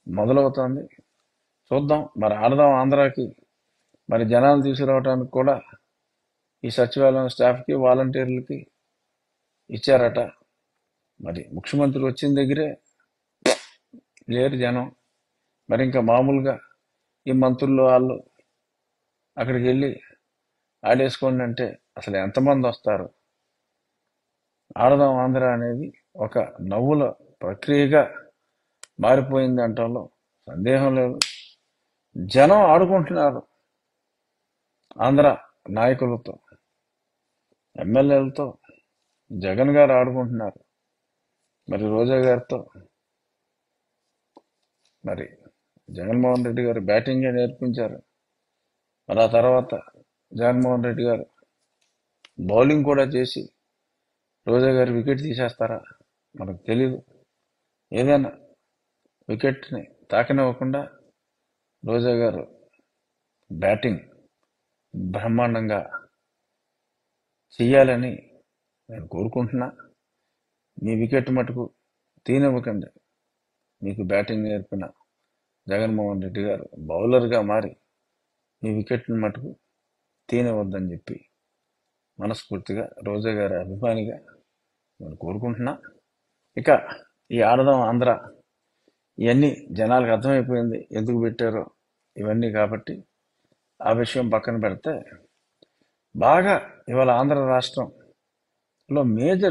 మొదలవుతోంది చూద్దాం మరి ఆడదాం ఆంధ్రాకి మరి జనాలు తీసుకురావడానికి కూడా ఈ సచివాలయం స్టాఫ్కి వాలంటీర్లకి ఇచ్చారట మరి ముఖ్యమంత్రి వచ్చిన దగ్గరే లేరు జనం మరి ఇంకా మామూలుగా ఈ మంత్రులు వాళ్ళు అక్కడికి వెళ్ళి ఆడేసుకోండి అంటే అసలు ఎంతమంది వస్తారు ఆడదాం ఆంధ్ర అనేది ఒక నవ్వుల ప్రక్రియగా మారిపోయింది అంటంలో సందేహం లేదు జనం ఆడుకుంటున్నారు ఆంధ్ర నాయకులతో ఎమ్మెల్యేలతో జగన్ గారు ఆడుకుంటున్నారు మరి రోజా గారితో మరి జగన్మోహన్ రెడ్డి గారు బ్యాటింగే నేర్పించారు మరి ఆ తర్వాత జగన్మోహన్ రెడ్డి గారు బౌలింగ్ కూడా చేసి రోజా గారు వికెట్ తీసేస్తారా మనకు తెలియదు ఏదైనా వికెట్ని తాకనివ్వకుండా రోజా గారు బ్యాటింగ్ బ్రహ్మాండంగా చెయ్యాలని నేను కోరుకుంటున్నా మీ వికెట్ మటుకు తీనివ్వకండి మీకు బ్యాటింగ్ నేర్పిన జగన్మోహన్ రెడ్డి గారు బౌలర్గా మారి మీ వికెట్ని మటుకు తీనివద్దని చెప్పి మనస్ఫూర్తిగా రోజా గారి అభిమానిగా నేను కోరుకుంటున్నా ఇక ఈ ఆడదాం ఆంధ్ర ఇవన్నీ జనాలకు అర్థమైపోయింది ఎందుకు పెట్టారో ఇవన్నీ కాబట్టి ఆ విషయం పక్కన పెడితే బాగా ఇవాళ ఆంధ్ర రాష్ట్రంలో మేజర్